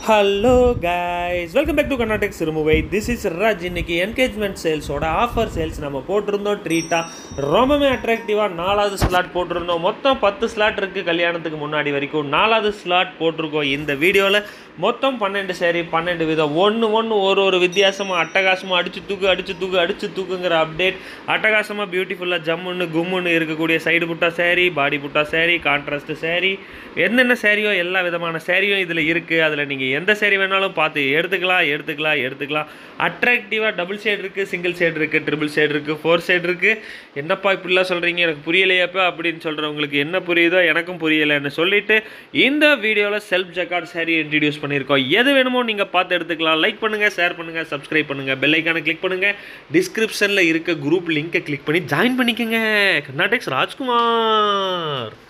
hello guys welcome back to Karnatak Sirumugai this is Raj இன்னைக்கு engagement சேல்ஸோட offer sales நம்ம போட்டிருந்தோம் ட்ரீட்டாக ரொம்பவே அட்ராக்டிவாக நாலாவது ஸ்லாட் போட்டிருந்தோம் மொத்தம் பத்து ஸ்லாட் இருக்குது கல்யாணத்துக்கு முன்னாடி வரைக்கும் நாலாவது ஸ்லாட் போட்டிருக்கோம் இந்த வீடியோவில் மொத்தம் பன்னெண்டு சேரீ பன்னெண்டு விதம் ஒன்று ஒன்று ஒரு ஒரு வித்தியாசமாக அட்டகாசமாக அடிச்சு தூக்கு அடிச்சு தூக்கு அடிச்சு தூக்குங்கிற அப்டேட் அட்டகாசமாக பியூட்டிஃபுல்லாக ஜம்முன்னு கும்முன்னு இருக்கக்கூடிய சைடு புட்டா சேரீ பாடி புட்டா சேரீ கான்ட்ராஸ்ட் சேரீ என்னென்ன சேரீயோ எல்லா விதமான சேரீயும் இதில் இருக்குது அதில் நீங்கள் எந்த சேரீ வேணாலும் பார்த்து எடுத்துக்கலாம் எடுத்துக்கலாம் எடுத்துக்கலாம் அட்ராக்டிவாக டபுள் ஷேட் இருக்குது சிங்கிள் ஷேட் இருக்குது ட்ரிபிள் ஷேட் இருக்குது ஃபோர் ஷேட் இருக்குது என்னப்பா இப்படிலாம் சொல்கிறீங்க எனக்கு புரியலையாப்பா அப்படின்னு சொல்கிறவங்களுக்கு என்ன புரியுதோ எனக்கும் புரியலைன்னு சொல்லிட்டு இந்த வீடியோவில் செல்ஃப் ஜக்கார்ட் சேரீ இன்ட்ரடியூஸ் பண்ணியிருக்கோம் எது வேணுமோ நீங்கள் பார்த்து எடுத்துக்கலாம் லைக் பண்ணுங்கள் ஷேர் பண்ணுங்கள் சப்ஸ்கிரைப் பண்ணுங்கள் பெல் ஐக்கானை கிளிக் பண்ணுங்கள் டிஸ்கிரிப்ஷனில் இருக்க குரூப் லிங்கை கிளிக் பண்ணி ஜாயின் பண்ணிக்கோங்க கர்நாடக்ஸ் ராஜ்குமார்